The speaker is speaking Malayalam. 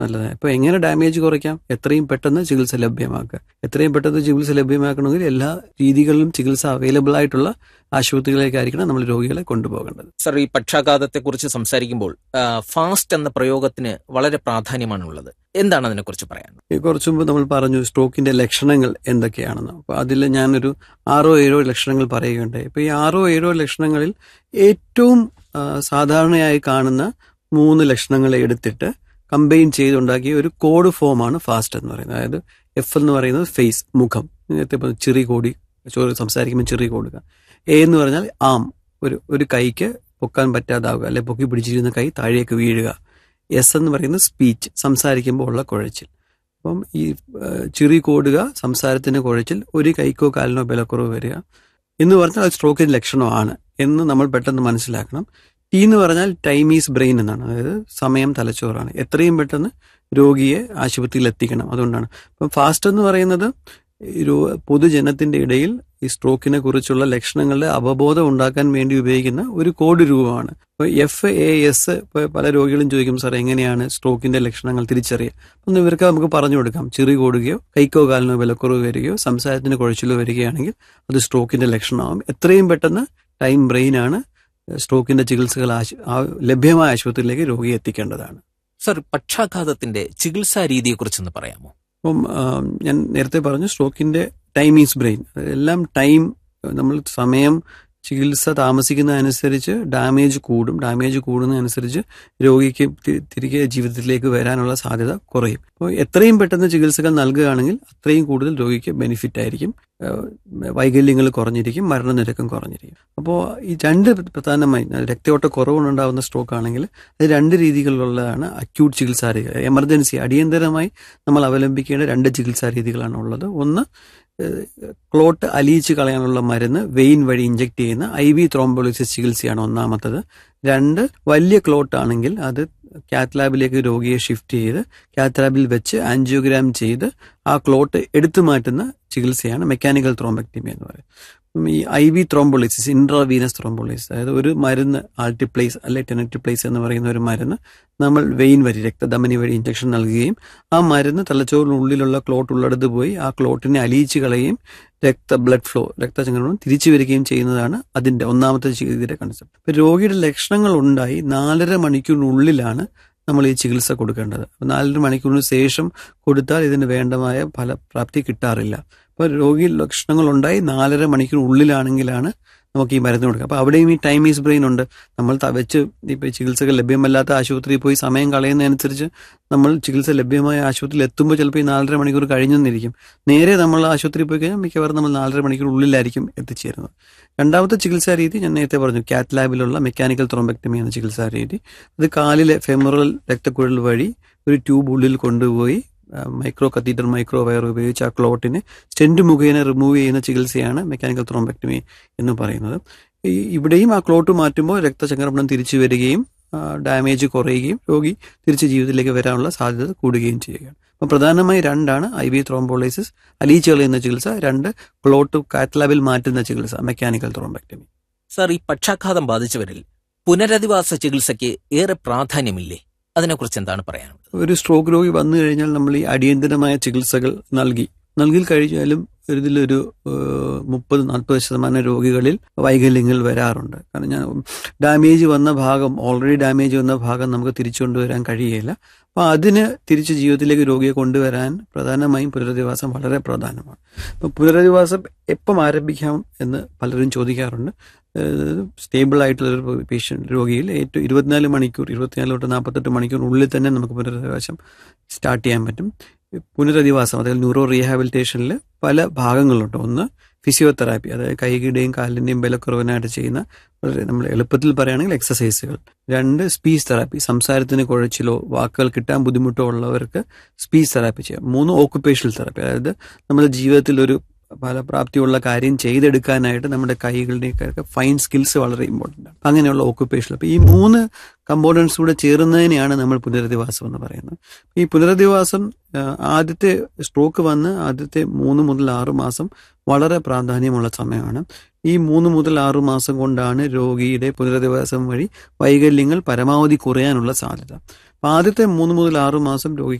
നല്ലത് അപ്പോൾ എങ്ങനെ ഡാമേജ് കുറയ്ക്കാം എത്രയും പെട്ടെന്ന് ചികിത്സ ലഭ്യമാക്കുക എത്രയും പെട്ടെന്ന് ചികിത്സ ലഭ്യമാക്കണമെങ്കിൽ എല്ലാ രീതികളിലും ചികിത്സ അവൈലബിൾ ആയിട്ടുള്ള ആശുപത്രികളിലേക്കായിരിക്കണം നമ്മൾ രോഗികളെ കൊണ്ടുപോകേണ്ടത് സർ ഈ പക്ഷാഘാതത്തെക്കുറിച്ച് സംസാരിക്കുമ്പോൾ ആ, ഫാസ്റ്റ് എന്ന പ്രയോഗത്തിന് വളരെ പ്രാധാന്യമാണുള്ളത് എന്താണ് അതിനെക്കുറിച്ച് പറയാൻ ഈ കുറച്ചു മുമ്പ് നമ്മൾ പറഞ്ഞു സ്ട്രോക്കിന്റെ ലക്ഷണങ്ങൾ എന്തൊക്കെയാണെന്ന് അപ്പോൾ അതിൽ ഞാനൊരു ആറോ ഏഴോ ലക്ഷണങ്ങൾ പറയുകയുണ്ടായി ഇപ്പോൾ ഈ ആറോ ഏഴോ ലക്ഷണങ്ങളിൽ ഏറ്റവും ആ, സാധാരണയായി കാണുന്ന മൂന്ന് ലക്ഷണങ്ങളെ എടുത്തിട്ട് കമ്പൈൻ ചെയ്തുണ്ടാക്കിയ ഒരു കോഡ് ഫോമാണ് ഫാസ്റ്റ് എന്ന് പറയുന്നത് അതായത് എഫ് എന്ന് പറയുന്നത് ഫേസ് മുഖം നേരത്തെ പറഞ്ഞ ചെറി കോടി ചോറ് സംസാരിക്കുമ്പോൾ ചെറി കൊടുക്കുക എ എന്ന് പറഞ്ഞാൽ ആം ഒരു ഒരു കൈക്ക് പൊക്കാൻ പറ്റാതാവുക അല്ലെ പൊക്കി പിടിച്ചിരുന്ന കൈ താഴേക്ക് വീഴുക എസ് എന്ന് പറയുന്നത് സ്പീച്ച് സംസാരിക്കുമ്പോൾ ഉള്ള കുഴച്ചിൽ അപ്പം ഈ ആ, ചിറി കോടുക സംസാരത്തിന് കുഴച്ചിൽ ഒരു കൈക്കോ കാലിനോ ബലക്കുറവ് വരിക എന്ന് പറഞ്ഞാൽ അത് സ്ട്രോക്കിന്റെ ലക്ഷണമാണ് എന്ന് നമ്മൾ പെട്ടെന്ന് മനസ്സിലാക്കണം ടി എന്ന് പറഞ്ഞാൽ ടൈം ഈസ് ബ്രെയിൻ എന്നാണ് അതായത് സമയം തലച്ചോറാണ് എത്രയും പെട്ടെന്ന് രോഗിയെ ആശുപത്രിയിൽ എത്തിക്കണം അതുകൊണ്ടാണ് അപ്പം ഫാസ്റ്റ് എന്ന് പറയുന്നത് ഈ രോ- പൊതുജനത്തിന്റെ ഇടയിൽ ഈ സ്ട്രോക്കിനെ കുറിച്ചുള്ള ലക്ഷണങ്ങളുടെ അവബോധം ഉണ്ടാക്കാൻ വേണ്ടി ഉപയോഗിക്കുന്ന ഒരു കോഡ് രൂപമാണ് അപ്പോൾ എഫ് എ എസ് ഇപ്പോൾ പല രോഗികളും ചോദിക്കും സാർ എങ്ങനെയാണ് സ്ട്രോക്കിന്റെ ലക്ഷണങ്ങൾ തിരിച്ചറിയുക അപ്പം ഇവർക്ക് നമുക്ക് പറഞ്ഞു കൊടുക്കാം ചെറി കൂടുകയോ കൈക്കോ കാലിനോ വിലക്കുറവ് വരികയോ സംസാരത്തിന് കുഴച്ചിലോ വരികയാണെങ്കിൽ അത് സ്ട്രോക്കിന്റെ ലക്ഷണമാകും എത്രയും പെട്ടെന്ന് ടൈം ബ്രെയിനാണ് സ്ട്രോക്കിന്റെ ചികിത്സകൾ ആശു- ആ- ലഭ്യമായ ആശുപത്രിയിലേക്ക് രോഗിയെ എത്തിക്കേണ്ടതാണ് സർ പക്ഷാഘാതത്തിന്റെ ചികിത്സാ രീതിയെക്കുറിച്ചൊന്ന് പറയാമോ അപ്പം ആ, ഞാൻ നേരത്തെ പറഞ്ഞു സ്ട്രോക്കിന്റെ ടൈം ഈസ് ബ്രെയിൻ എല്ലാം ടൈം നമ്മൾ സമയം ചികിത്സ താമസിക്കുന്നതനുസരിച്ച് ഡാമേജ് കൂടും ഡാമേജ് കൂടുന്നതനുസരിച്ച് രോഗിക്ക് തി- തിരികെ ജീവിതത്തിലേക്ക് വരാനുള്ള സാധ്യത കുറയും അപ്പോൾ എത്രയും പെട്ടെന്ന് ചികിത്സകൾ നൽകുകയാണെങ്കിൽ അത്രയും കൂടുതൽ രോഗിക്ക് ബെനിഫിറ്റ് ആയിരിക്കും ഏഹ് വൈകല്യങ്ങൾ കുറഞ്ഞിരിക്കും മരണനിരക്കും കുറഞ്ഞിരിക്കും അപ്പോൾ ഈ രണ്ട് പ്രധാനമായി രക്തയോട്ട കുറവുണ്ടാകുന്ന സ്ട്രോക്ക് ആണെങ്കിൽ അത് രണ്ട് രീതികളിലുള്ളതാണ് അക്യൂട്ട് ചികിത്സാ രീതി എമർജൻസി അടിയന്തരമായി നമ്മൾ അവലംബിക്കേണ്ട രണ്ട് ചികിത്സാ രീതികളാണ് ഉള്ളത് ഒന്ന് ഏഹ്, ക്ലോട്ട് അലിയിച്ച് കളയാനുള്ള മരുന്ന് വെയിൻ വഴി ഇഞ്ചെക്ട് ചെയ്യുന്ന ഐ വി ത്രോംബോളിസിസ് ചികിത്സയാണ് ഒന്നാമത്തത് രണ്ട് വലിയ ക്ലോട്ട് ആണെങ്കിൽ അത് കാത്ത് ലാബിലേക്ക് രോഗിയെ ഷിഫ്റ്റ് ചെയ്ത് കാത്ത് ലാബിൽ വെച്ച് ആൻജിയോഗ്രാം ചെയ്ത് ആ ക്ലോട്ട് എടുത്തു മാറ്റുന്ന ചികിത്സയാണ് മെക്കാനിക്കൽ ത്രോംബക്ടമി എന്ന് പറയുന്നത് ഉം ഈ I V thrombolysis intravenous thrombolysis അതായത് ഒരു മരുന്ന് ആൾട്ടിപ്ലേസ് അല്ലെ ടെനറ്റിപ്ലേസ് എന്ന് പറയുന്ന ഒരു മരുന്ന് നമ്മൾ വെയിൻ വഴി രക്തധമനി വഴി ഇഞ്ചക്ഷൻ നൽകുകയും ആ മരുന്ന് തലച്ചോറിനുള്ളിലുള്ള ക്ലോട്ട് ഉള്ളിടത്ത് പോയി ആ ക്ലോട്ടിനെ അലിയിച്ച് കളയുകയും രക്ത ബ്ലഡ് ഫ്ലോ രക്തചംക്രമണം തിരിച്ചു വരികയും ചെയ്യുന്നതാണ് അതിന്റെ ഒന്നാമത്തെ ചികിത്സയുടെ കൺസെപ്റ്റ് ഇപ്പൊ രോഗിയുടെ ലക്ഷണങ്ങൾ ഉണ്ടായി നാലര മണിക്കൂറിനുള്ളിലാണ് നമ്മൾ ഈ ചികിത്സ കൊടുക്കേണ്ടത് അപ്പൊ നാലര മണിക്കൂറിന് ശേഷം കൊടുത്താൽ ഇതിന് വേണ്ടമായ ഫലപ്രാപ്തി കിട്ടാറില്ല അപ്പോൾ രോഗി ലക്ഷണങ്ങൾ ഉണ്ടായി നാലര മണിക്കൂറിനുള്ളിലാണെങ്കിലാണ് നമുക്ക് ഈ മരുന്ന് കൊടുക്കുക അപ്പോൾ അവിടെയും ഈ ടൈം ഈസ് ബ്രെയിൻ ഉണ്ട് നമ്മൾ ത- വെച്ച് ഇപ്പോൾ ചികിത്സകൾ ലഭ്യമല്ലാത്ത ആശുപത്രിയിൽ പോയി സമയം കളയുന്നതനുസരിച്ച് നമ്മൾ ചികിത്സ ലഭ്യമായ ആശുപത്രിയിൽ എത്തുമ്പോൾ ചിലപ്പോൾ ഈ നാലര മണിക്കൂർ കഴിഞ്ഞെന്നിരിക്കും നേരെ നമ്മൾ ആശുപത്രിയിൽ പോയി കഴിഞ്ഞാൽ മിക്കവാറും നമ്മൾ നാലര മണിക്കൂർ ഉള്ളിലായിരിക്കും എത്തിച്ചേരുന്നത് രണ്ടാമത്തെ ചികിത്സാ രീതി ഞാൻ നേരത്തെ പറഞ്ഞു കാത്ത് ലാബിലുള്ള മെക്കാനിക്കൽ ത്രോംബക്ടമി എന്ന ചികിത്സാ രീതി അത് കാലിലെ ഫെമറൽ രക്തക്കുഴൽ വഴി ഒരു ട്യൂബ് ഉള്ളിൽ കൊണ്ടുപോയി മൈക്രോ കത്തീറ്റർ മൈക്രോ വയർ ഉപയോഗിച്ച് ആ ക്ലോട്ടിനെ സ്റ്റെന്റ് മുഖേന റിമൂവ് ചെയ്യുന്ന ചികിത്സയാണ് മെക്കാനിക്കൽ ത്രോംബക്ടമി എന്ന് പറയുന്നത് ഈ ഇവിടെയും ആ ക്ലോട്ട് മാറ്റുമ്പോൾ രക്തചംക്രമണം തിരിച്ചു വരികയും ഡാമേജ് കുറയുകയും രോഗി തിരിച്ച് ജീവിതത്തിലേക്ക് വരാനുള്ള സാധ്യത കൂടുകയും ചെയ്യുകയാണ് അപ്പം പ്രധാനമായി രണ്ടാണ് ഐ വി ത്രോംബോളൈസിസ് അലീച്ച് കളയുന്ന ചികിത്സ രണ്ട് ക്ലോട്ട് കാത്ലാബിൽ മാറ്റുന്ന ചികിത്സ മെക്കാനിക്കൽ ത്രോംബക്ടമി സർ ഈ പക്ഷാഘാതം ബാധിച്ചവരിൽ പുനരധിവാസ ചികിത്സയ്ക്ക് ഏറെ പ്രാധാന്യമില്ലേ അതിനെക്കുറിച്ച് എന്താണ് പറയാനുള്ളത് ഒരു സ്ട്രോക്ക് രോഗി വന്നു കഴിഞ്ഞാൽ നമ്മൾ ഈ അടിയന്തരമായ ചികിത്സകൾ നൽകി നൽകി കഴിഞ്ഞാലും ഇതിലൊരു മുപ്പത് നാൽപ്പത് ശതമാനം രോഗികളിൽ വൈകല്യങ്ങൾ വരാറുണ്ട് കാരണം ഞാൻ ഡാമേജ് വന്ന ഭാഗം ഓൾറെഡി ഡാമേജ് വന്ന ഭാഗം നമുക്ക് തിരിച്ചു കൊണ്ടുവരാൻ കഴിയില്ല അപ്പോൾ അതിന് തിരിച്ച് ജീവിതത്തിലേക്ക് രോഗിയെ കൊണ്ടുവരാൻ പ്രധാനമായും പുനരധിവാസം വളരെ പ്രധാനമാണ് അപ്പോൾ പുനരധിവാസം എപ്പം ആരംഭിക്കാം എന്ന് പലരും ചോദിക്കാറുണ്ട് സ്റ്റേബിൾ ആയിട്ടുള്ള ഒരു പേഷ്യൻ്റ് രോഗിയിൽ ഏറ്റവും ഇരുപത്തിനാല് മണിക്കൂർ ഇരുപത്തിനാല് തൊട്ട് നാൽപ്പത്തെട്ട് മണിക്കൂറിനുള്ളിൽ തന്നെ നമുക്ക് പുനരധിവാസം സ്റ്റാർട്ട് ചെയ്യാൻ പറ്റും പുനരധിവാസം അതായത് ന്യൂറോ റീഹാബിലിറ്റേഷനിൽ പല ഭാഗങ്ങളുണ്ട് ഒന്ന് ഫിസിയോതെറാപ്പി അതായത് കൈകളുടെയും കാലിൻ്റെയും ബലക്കുറവിനായിട്ട് ചെയ്യുന്ന വളരെ നമ്മൾ എളുപ്പത്തിൽ പറയുകയാണെങ്കിൽ എക്സസൈസുകൾ രണ്ട് സ്പീച്ച് തെറാപ്പി സംസാരത്തിന് കുഴച്ചിലോ വാക്കുകൾ കിട്ടാൻ ബുദ്ധിമുട്ടോ ഉള്ളവർക്ക് സ്പീച്ച് തെറാപ്പി ചെയ്യാം മൂന്ന് ഓക്കുപ്പേഷണൽ തെറാപ്പി അതായത് നമ്മുടെ ജീവിതത്തിൽ ഒരു ഫലപ്രാപ്തിയുള്ള കാര്യം ചെയ്തെടുക്കാനായിട്ട് നമ്മുടെ കൈകളുടെയൊക്കെ ഫൈൻ സ്കിൽസ് വളരെ ഇമ്പോർട്ടൻ്റ് ആണ് അങ്ങനെയുള്ള ഓക്കുപ്പേഷൻ അപ്പോൾ ഈ മൂന്ന് കമ്പോണൻസ് കൂടെ ചേരുന്നതിനെയാണ് നമ്മൾ പുനരധിവാസം എന്ന് പറയുന്നത് ഈ പുനരധിവാസം ആദ്യത്തെ സ്ട്രോക്ക് വന്ന് ആദ്യത്തെ മൂന്ന് മുതൽ ആറ് മാസം വളരെ പ്രാധാന്യമുള്ള സമയമാണ് ഈ മൂന്ന് മുതൽ ആറ് മാസം കൊണ്ടാണ് രോഗിയുടെ പുനരധിവാസം വഴി വൈകല്യങ്ങൾ പരമാവധി കുറയാനുള്ള സാധ്യത അപ്പൊ ആദ്യത്തെ മൂന്ന് മുതൽ ആറ് മാസം രോഗിക്ക്